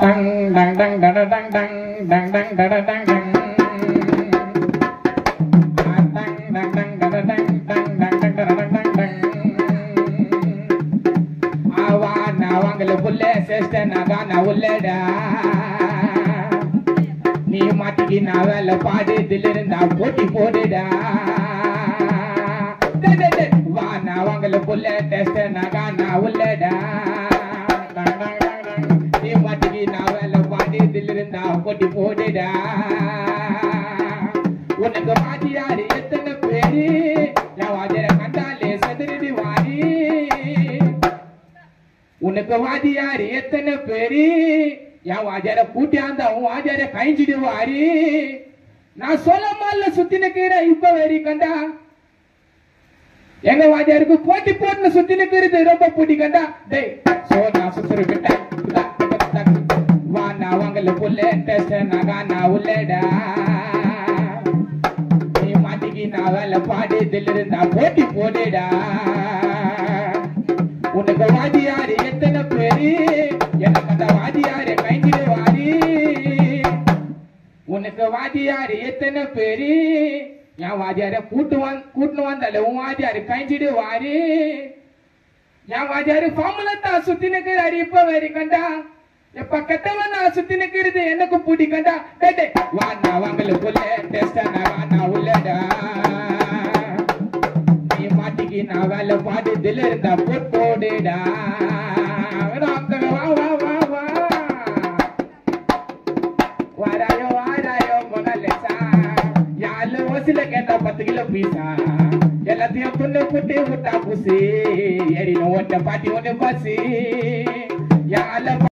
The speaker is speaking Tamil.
டங் டங் டங் டட டங் டங் டங் டங் டட டங் டங் ஆ, டங் டங் டங் டட டங் டங் டங் டங் டட டங் டங் டங் ஆவா நான் வாங்கல புல்ல சேஷ்ட நகான உள்ளடா நீ மாட்டிக்கு நான் வேலை பாடு இதில் இருந்தா போட்டி போடுடா டே, டே, டே. வா நான் வாங்கல புல்ல டெஸ்ட நகான உள்ளடா டங், டங், டங், டங். நீ மாட்டிக்கு நான் வேலை பாடு இதில் இருந்தா போட்டி போடுடா உனக்கு மாட்டியாரு எத்தனை பேரு என் வாஜர கண்டாலே சதுரடி வாரி உனக்கு வாதியாரு எத்தனை பேரு என் வாஜார கூட்டியாந்த உன் வாஜார கைஞ்சிடு வாரி நான் சொல்ல மால சுத்தி நிக்கிற இப்ப வெறி கண்டா எங்க வாஜாருக்கு போட்டி போட்டு சுத்தி நிக்கிறது ரொம்ப பூட்டி கண்டா டேய் சோ நான் சுத்துரு கிட்ட வா நான் வாங்கல புல்ல டெஸ்ட் நகா நான் உள்ளடா நீ மாட்டிக்கு நான் வேலை பாடு இதில் இருந்தா போட்டி போடுடா உனக்கு வாதியாரு எத்தனை பேரு எனக்கு அந்த வாதியாரு கைஞ்சிடு வாரி உனக்கு வாதியாரு எத்தனை பேரு என் வாதியார கூட்டு வந் கூட்டு வந்தால உன் வாதியாரு கைஞ்சிடு வாரி என் வாதியாரு ஃபார்முல தான் சுத்தி நிக்கிறாரு இப்ப வேறு கண்டா எப்ப கெட்டவன் நான் சுத்தி நிக்கிறது எனக்கு பூட்டி கண்டா டேய், டேய், வா நான் வாங்கல புள்ள டெஸ்ட் நான் நான் உள்ளடா நீ மாட்டிக்கு நான் வேலை பாடு தில இருந்தா போட்டோடுடா வா வா வா வா வாராயோ வாராயோ மொனலெசா யாழ் ஓசில கேட்டா பத்து கிலோ பீசா எல்லாத்தையும் துண்டு புட்டு விட்டா புசி ஏறின ஓட்ட பாட்டி ஒண்ணு பசி